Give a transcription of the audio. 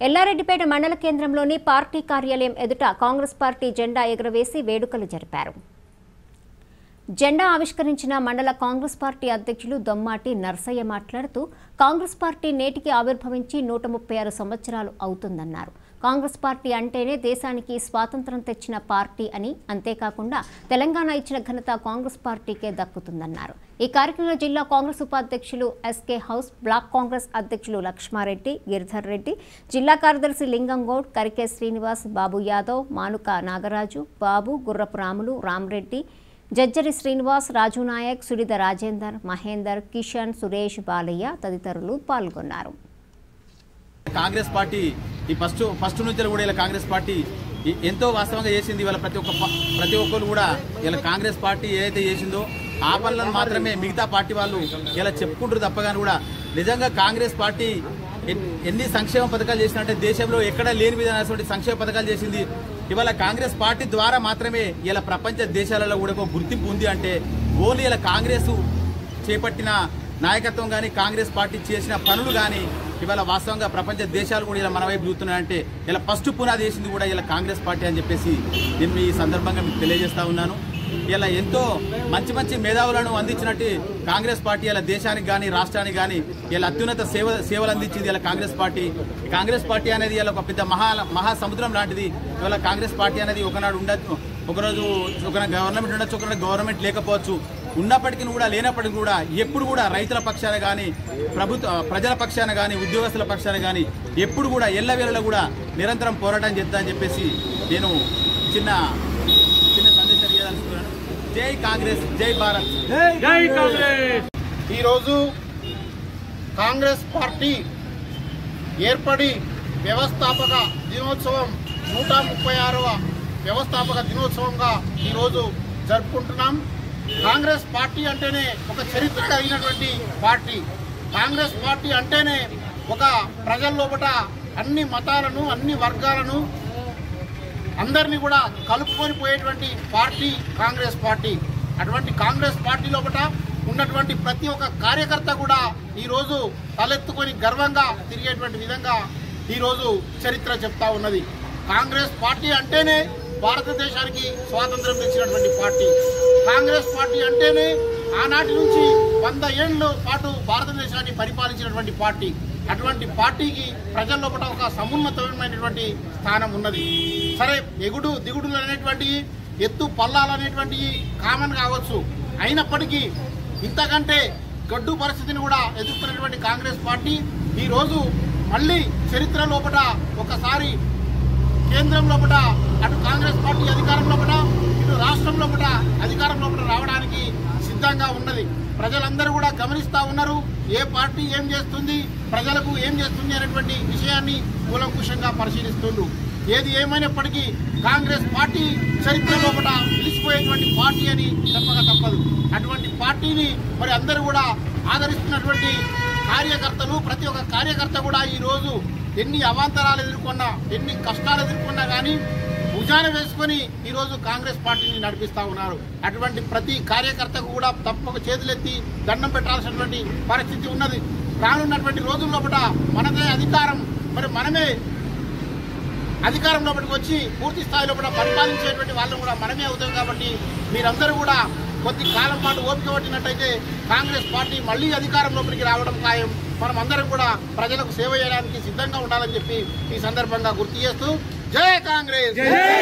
ఎల్లారెడ్డిపేట మండల కేంద్రంలోని పార్టీ కార్యాలయం ఎదుట కాంగ్రెస్ పార్టీ జెండా ఎగురవేసి వేడుకలు జరిపారు జెండా ఆవిష్కరించిన మండల కాంగ్రెస్ పార్టీ అధ్యక్షులు దొమ్మాటి నర్సయ్య మాట్లాడుతూ కాంగ్రెస్ పార్టీ నేటికి ఆవిర్భవించి నూట ముప్పై ఆరు సంవత్సరాలు అవుతుందన్నారు కాంగ్రెస్ పార్టీ అంటేనే దేశానికి స్వాతంత్రం తెచ్చిన పార్టీ అని అంతేకాకుండా తెలంగాణ ఇచ్చిన ఘనత కాంగ్రెస్ పార్టీకే దక్కుతుందన్నారు ఈ కార్యక్రమంలో జిల్లా కాంగ్రెస్ ఉపాధ్యక్షులు ఎస్కే హౌస్ బ్లాక్ కాంగ్రెస్ అధ్యక్షులు లక్ష్మారెడ్డి గిరిధర్ రెడ్డి జిల్లా కార్యదర్శి లింగంగౌడ్ కరికే శ్రీనివాస్ బాబు యాదవ్ మానుక నాగరాజు బాబు గుర్రపు రాములు రామరెడ్డి జజ్జరి శ్రీనివాస్ రాజు నాయక్ సుడిద రాజేందర్ మహేందర్ కిషన్ సురేష్ బాలయ్య తదితరులు పాల్గొన్నారు కాంగ్రెస్ పార్టీ ఈ ఫస్ట్ ఫస్ట్ నుంచి కూడా ఇలా కాంగ్రెస్ పార్టీ ఈ- ఎంతో వాస్తవంగా చేసింది ఇవాళ ప్రతి ఒక్క ప- ప్రతి ఒక్కరు కూడా ఇలా కాంగ్రెస్ పార్టీ ఏదైతే చేసిందో ఆ పనులను మాత్రమే మిగతా పార్టీ వాళ్ళు ఇలా చెప్పుకుంటారు తప్ప కానీ కూడా నిజంగా కాంగ్రెస్ పార్టీ ఎన్- ఎన్ని సంక్షేమ పథకాలు చేసినట్టే దేశంలో ఎక్కడ లేని విధమైనటువంటి సంక్షేమ పథకాలు చేసింది ఇవాళ కాంగ్రెస్ పార్టీ ద్వారా మాత్రమే ఇలా ప్రపంచ దేశాలలో కూడా ఒక గుర్తింపు ఉంది అంటే ఓన్లీ ఇలా కాంగ్రెస్ చేపట్టిన నాయకత్వం కానీ కాంగ్రెస్ పార్టీ చేసిన పనులు కానీ ఇవాళ వాస్తవంగా ప్రపంచ దేశాలు కూడా ఇలా మన వైపు చూస్తున్నాయంటే ఇలా ఫస్ట్ పునాది వేసింది కూడా ఇలా కాంగ్రెస్ పార్టీ అని చెప్పేసి నేను ఈ సందర్భంగా మీకు తెలియజేస్తా ఉన్నాను ఇలా ఎంతో మంచి మంచి మేధావులను అందించినట్టు కాంగ్రెస్ పార్టీ ఇలా దేశానికి కానీ రాష్ట్రానికి కానీ ఇలా అత్యున్నత సేవ సేవలు అందించింది ఇలా కాంగ్రెస్ పార్టీ ఈ కాంగ్రెస్ పార్టీ అనేది ఇలా ఒక పెద్ద మహా మహాసముద్రం లాంటిది ఇవాళ కాంగ్రెస్ పార్టీ అనేది ఒకనాడు ఉండొచ్చు ఒకరోజు ఒక గవర్నమెంట్ ఉండొచ్చు ఒక గవర్నమెంట్ లేకపోవచ్చు ఉన్నప్పటికీ కూడా లేనప్పటికీ కూడా ఎప్పుడు కూడా రైతుల పక్షాన కానీ ప్రభుత్వ ప్రజల పక్షాన కానీ ఉద్యోగస్తుల పక్షాన కానీ ఎప్పుడు కూడా ఎల్లవేళలో కూడా నిరంతరం పోరాటం చేస్తా అని చెప్పేసి నేను చిన్న చిన్న సందేశం ఇవ్వదలుచుకున్నాను జై కాంగ్రెస్ జై భారత్ జై కాంగ్రెస్ ఈరోజు కాంగ్రెస్ పార్టీ ఏర్పడి వ్యవస్థాపక దినోత్సవం నూట ముప్పై ఆరవ వ్యవస్థాపక దినోత్సవంగా ఈరోజు జరుపుకుంటున్నాం కాంగ్రెస్ పార్టీ అంటేనే ఒక చరిత్ర కలిగినటువంటి పార్టీ కాంగ్రెస్ పార్టీ అంటేనే ఒక ప్రజల లోపట అన్ని మతాలను అన్ని వర్గాలను అందరినీ కూడా కలుపుకొని పోయేటువంటి పార్టీ కాంగ్రెస్ పార్టీ అటువంటి కాంగ్రెస్ పార్టీ లోపల ఉన్నటువంటి ప్రతి ఒక్క కార్యకర్త కూడా ఈరోజు తలెత్తుకొని గర్వంగా తిరిగేటువంటి విధంగా ఈరోజు చరిత్ర చెప్తా ఉన్నది కాంగ్రెస్ పార్టీ అంటేనే భారతదేశానికి స్వాతంత్రం తెచ్చినటువంటి పార్టీ కాంగ్రెస్ పార్టీ అంటేనే ఆనాటి నుంచి వంద ఏళ్ళ పాటు భారతదేశాన్ని పరిపాలించినటువంటి పార్టీ అటువంటి పార్టీకి ప్రజల లోపల ఒక సమున్నతమైనటువంటి స్థానం ఉన్నది సరే ఎగుడు దిగుడులు అనేటువంటి ఎత్తు పల్లాలు అనేటువంటివి కామన్ కావచ్చు అయినప్పటికీ ఇంతకంటే గడ్డు పరిస్థితిని కూడా ఎదుర్కొన్నటువంటి కాంగ్రెస్ పార్టీ ఈరోజు మళ్ళీ చరిత్ర లోపల ఒకసారి కేంద్రం లోపల అటు కాంగ్రెస్ పార్టీ అధికారం లోపల ఇటు రాష్ట్రం లోపల అధికారం లోపల రావడానికి సిద్ధంగా ఉన్నది ప్రజలందరూ కూడా గమనిస్తా ఉన్నారు ఏ పార్టీ ఏం చేస్తుంది ప్రజలకు ఏం చేస్తుంది అనేటువంటి విషయాన్ని కూలంకుషంగా పరిశీలిస్తుండ్రు ఏది ఏమైనప్పటికీ కాంగ్రెస్ పార్టీ చరిత్ర లోపల నిలిచిపోయేటువంటి పార్టీ అని చెప్పక తప్పదు అటువంటి పార్టీని మరి అందరూ కూడా ఆదరిస్తున్నటువంటి కార్యకర్తలు ప్రతి ఒక్క కార్యకర్త కూడా ఈ రోజు ఎన్ని అవాంతరాలు ఎదుర్కొన్నా ఎన్ని కష్టాలు ఎదుర్కొన్నా కానీ భుజాన వేసుకొని ఈరోజు కాంగ్రెస్ పార్టీని నడిపిస్తా ఉన్నారు అటువంటి ప్రతి కార్యకర్తకు కూడా తప్పక చేతులెత్తి దండం పెట్టాల్సినటువంటి పరిస్థితి ఉన్నది రానున్నటువంటి రోజుల్లో కూడా మనదే అధికారం మరి మనమే అధికారం లోపలికి వచ్చి పూర్తి స్థాయిలో కూడా పరిపాలించేటువంటి వాళ్ళం కూడా మనమే అవుతాం కాబట్టి మీరందరూ కూడా కొద్ది కాలం పాటు ఓపిక పట్టినట్టయితే కాంగ్రెస్ పార్టీ మళ్ళీ అధికారం లోపలికి రావడం ఖాయం మనం అందరం కూడా ప్రజలకు సేవ చేయడానికి సిద్ధంగా ఉండాలని చెప్పి ఈ సందర్భంగా గుర్తు చేస్తూ జై కాంగ్రెస్